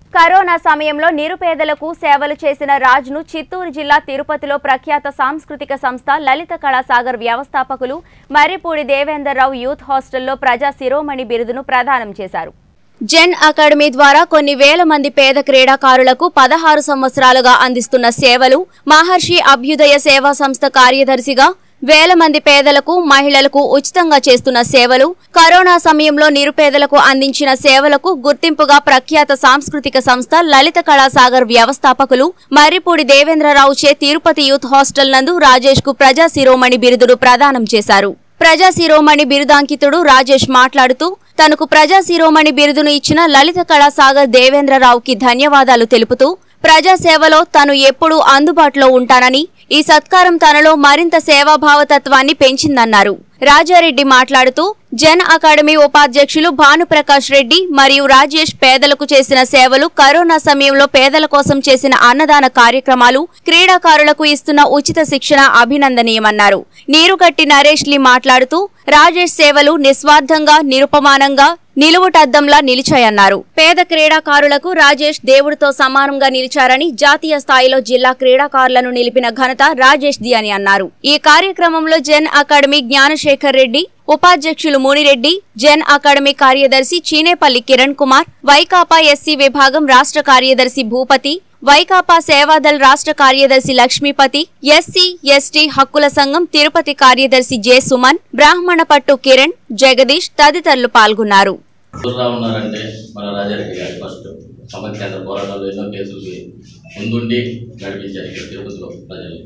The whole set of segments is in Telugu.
కరోనా సమయంలో నిరుపేదలకు సేవలు చేసిన రాజ్ను చిత్తూరు జిల్లా తిరుపతిలో ప్రఖ్యాత సాంస్కృతిక సంస్థ లలిత కళాసాగర్ వ్యవస్థాపకులు మర్రిపూడి దేవేందర్రావు యూత్ హాస్టల్లో ప్రజా శిరోమణి బిరుదును ప్రదానం చేశారు జెన్ అకాడమీ ద్వారా కొన్ని వేల మంది పేద క్రీడాకారులకు పదహారు సంవత్సరాలుగా అందిస్తున్న సేవలు మహర్షి అభ్యుదయ సేవా సంస్థ కార్యదర్శిగా వేల మంది పేదలకు మహిళలకు ఉచితంగా చేస్తున్న సేవలు కరోనా సమయంలో నిరుపేదలకు అందించిన సేవలకు గుర్తింపుగా ప్రఖ్యాత సాంస్కృతిక సంస్థ లలిత కళాసాగర్ వ్యవస్థాపకులు మర్రిపూడి దేవేంద్రరావు చే తిరుపతి యూత్ హాస్టల్ నందు రాజేష్ కు ప్రజా శిరోమణి బిరుదును ప్రదానం చేశారు ప్రజా శిరోమణి బిరుదాంకితుడు రాజేష్ మాట్లాడుతూ తనకు ప్రజా శిరోమణి బిరుదును ఇచ్చిన లలిత కళాసాగర్ దేవేంద్రరావుకి ధన్యవాదాలు తెలుపుతూ ప్రజా సేవలో తాను ఎప్పుడూ అందుబాటులో ఉంటానని ఈ సత్కారం తనలో మరింత సేవాభావతత్వాన్ని పెంచిందన్నారు రాజారెడ్డి మాట్లాడుతూ జన్ అకాడమీ ఉపాధ్యక్షులు భానుప్రకాష్ రెడ్డి మరియు రాజేష్ పేదలకు చేసిన సేవలు కరోనా సమయంలో పేదల కోసం చేసిన అన్నదాన కార్యక్రమాలు క్రీడాకారులకు ఇస్తున్న ఉచిత శిక్షణ అభినందనీయమన్నారు నీరుగట్టి నరేష్ లీ మాట్లాడుతూ రాజేష్ సేవలు నిస్వార్థంగా నిరుపమానంగా నిలువుటద్దంలా నిలిచాయన్నారు పేద క్రీడాకారులకు రాజేష్ దేవుడితో సమానంగా నిలిచారని జాతీయ స్థాయిలో జిల్లా క్రీడాకారులను నిలిపిన ఘనత రాజేష్ ది అని అన్నారు ఈ కార్యక్రమంలో జెన్ అకాడమీ జ్ఞానశేఖర్ రెడ్డి ఉపాధ్యక్షులు మునిరెడ్డి జెన్ అకాడమీ కార్యదర్శి చీనేపల్లి కిరణ్ కుమార్ వైకాపా ఎస్సీ విభాగం రాష్ట్ర కార్యదర్శి భూపతి వైకాపా సేవాదల్ రాష్ట్ర కార్యదర్శి లక్ష్మీపతి ఎస్సీ ఎస్టీ హక్కుల సంఘం తిరుపతి కార్యదర్శి జె సుమన్ బ్రాహ్మణ పట్టు కిరణ్ జగదీష్ తదితరులు పాల్గొన్నారు దూరంగా ఉన్నారంటే మన రాజారెడ్డి గారు ఫస్ట్ సమైక్యాంధ్ర పోరాటాలు ఎన్నో కేసులకి ముందుండి నడిపించారు ఇక్కడ తిరుపతిలో ప్రజలు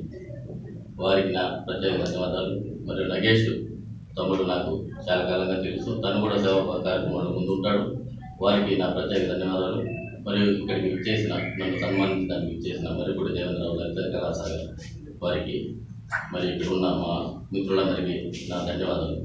వారికి నా ప్రత్యేక ధన్యవాదాలు మరియు నగేష్ తమ్ముడు నాకు చాలా కాలంగా తెలుసు తను కూడా సేవా కార్యక్రమాలు ముందు ఉంటాడు వారికి నా ప్రత్యేక ధన్యవాదాలు మరియు ఇక్కడికి విచ్చేసిన నన్ను సన్మానించడానికి విచ్చేసిన మరి కూడా దేవేంద్రరావు లలిత కళాసాగర్ వారికి మరి ఇక్కడ ఉన్న మా మిత్రులందరికీ నా ధన్యవాదాలు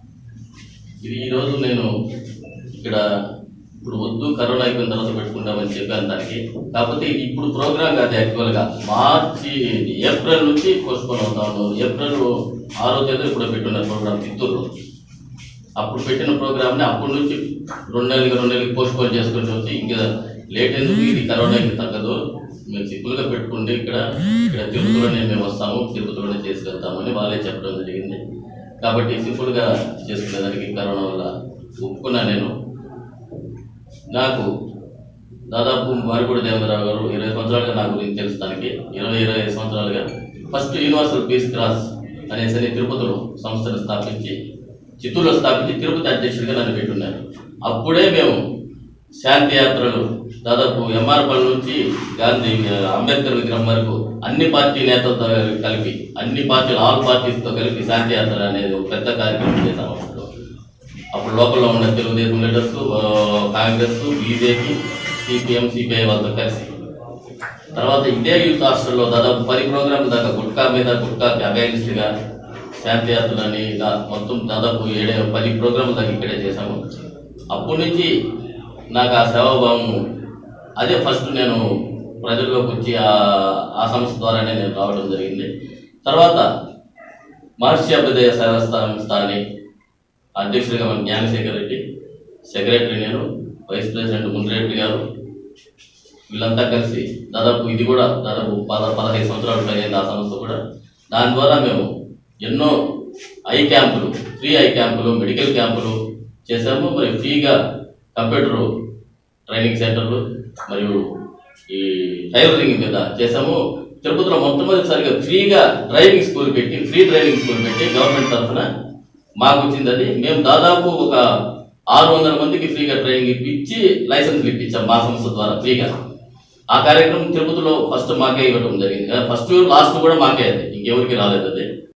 ఇది ఈరోజు నేను ఇక్కడ ఇప్పుడు వద్దు కరోనా అయిపోయిన తర్వాత పెట్టుకుంటామని చెప్పాను దానికి కాకపోతే ఇది ఇప్పుడు ప్రోగ్రామ్ కాదు యాక్చువల్గా మార్చి ఏప్రిల్ నుంచి పోస్ట్పోన్ అవుతా ఉన్నాం ఏప్రిల్ ఆరో తేదీ ఇప్పుడు పెట్టున్నారు ప్రోగ్రామ్ చిత్తూరులో అప్పుడు పెట్టిన ప్రోగ్రామ్ని అప్పటి నుంచి రెండు నెలలకి రెండు నెలలకి పోస్ట్పోన్ చేసుకుంటూ వచ్చి ఇంకా లేట్ ఎందుకు ఇది కరోనాకి తగ్గదు మేము సింపుల్గా పెట్టుకుంటే ఇక్కడ ఇక్కడ తిరుపతిలోనే మేము వస్తాము తిరుపతిలోనే చేసి వెళ్తామని వాళ్ళే చెప్పడం జరిగింది కాబట్టి సింపుల్గా చేసుకునేదానికి కరోనా వల్ల ఒప్పుకున్నా నేను నాకు దాదాపు మరిపూడి దేవేంద్రరావు గారు ఇరవై సంవత్సరాలుగా నా గురించి తెలుస్తానికి ఇరవై ఇరవై ఐదు సంవత్సరాలుగా ఫస్ట్ యూనివర్సల్ పీస్ క్రాస్ అనేసి అని తిరుపతిలో సంస్థను స్థాపించి చిత్తూరులో స్థాపించి తిరుపతి అధ్యక్షుడిగా నన్ను పెట్టున్నారు అప్పుడే మేము శాంతి యాత్రలు దాదాపు ఎంఆర్పల్ నుంచి గాంధీ అంబేద్కర్ విగ్రహం వరకు అన్ని పార్టీ నేతలతో కలిపి అన్ని పార్టీలు ఆల్ పార్టీస్తో కలిపి శాంతి యాత్ర అనేది ఒక పెద్ద కార్యక్రమం చేశాం అప్పుడు అప్పుడు లోకల్లో ఉన్న తెలుగుదేశం లీడర్స్ ఆ, కాంగ్రెస్ బీజేపీ సిపిఎం సిపిఐ వాళ్ళతో కలిసి తర్వాత ఇదే యూత్ హాస్టల్లో దాదాపు పది ప్రోగ్రాంల దాకా గుట్కా మీద గుట్కాకి అగైన్స్ట్గా శాంతి యాత్రలని ఇలా మొత్తం దాదాపు ఏడే పది ప్రోగ్రాంల దాకా ఇక్కడే చేశాము అప్పటి నుంచి నాకు ఆ సేవాభావం అదే ఫస్ట్ నేను ప్రజల్లోకి వచ్చి ఆ ఆ సంస్థ ద్వారానే నేను రావడం జరిగింది తర్వాత మహర్షి అభ్యుదయ సేవా సంస్థ అని అధ్యక్షుడిగా మన జ్ఞానశేఖర్ రెడ్డి సెక్రటరీ నేను వైస్ ప్రెసిడెంట్ మునిరెడ్డి గారు వీళ్ళంతా కలిసి దాదాపు ఇది కూడా దాదాపు పద పదహైదు సంవత్సరాలు అయింది ఆ సంస్థ కూడా దాని ద్వారా మేము ఎన్నో ఐ క్యాంపులు ఫ్రీ ఐ క్యాంపులు మెడికల్ క్యాంపులు చేసాము మరి ఫ్రీగా కంప్యూటర్ ట్రైనింగ్ సెంటర్లు మరియు ఈ టైలరింగ్ మీద చేసాము తిరుపతిలో మొట్టమొదటిసారిగా ఫ్రీగా డ్రైవింగ్ స్కూల్ పెట్టి ఫ్రీ డ్రైవింగ్ స్కూల్ పెట్టి గవర్నమెంట్ తరఫున మాకు వచ్చింది అది మేము దాదాపు ఒక ఆరు వందల మందికి ఫ్రీగా ట్రైనింగ్ ఇప్పించి లైసెన్స్లు ఇప్పించాం మా సంస్థ ద్వారా ఫ్రీగా ఆ కార్యక్రమం తిరుపతిలో ఫస్ట్ మాకే ఇవ్వడం జరిగింది ఫస్ట్ లాస్ట్ కూడా మాకే అది ఇంకెవరికి రాలేదు అది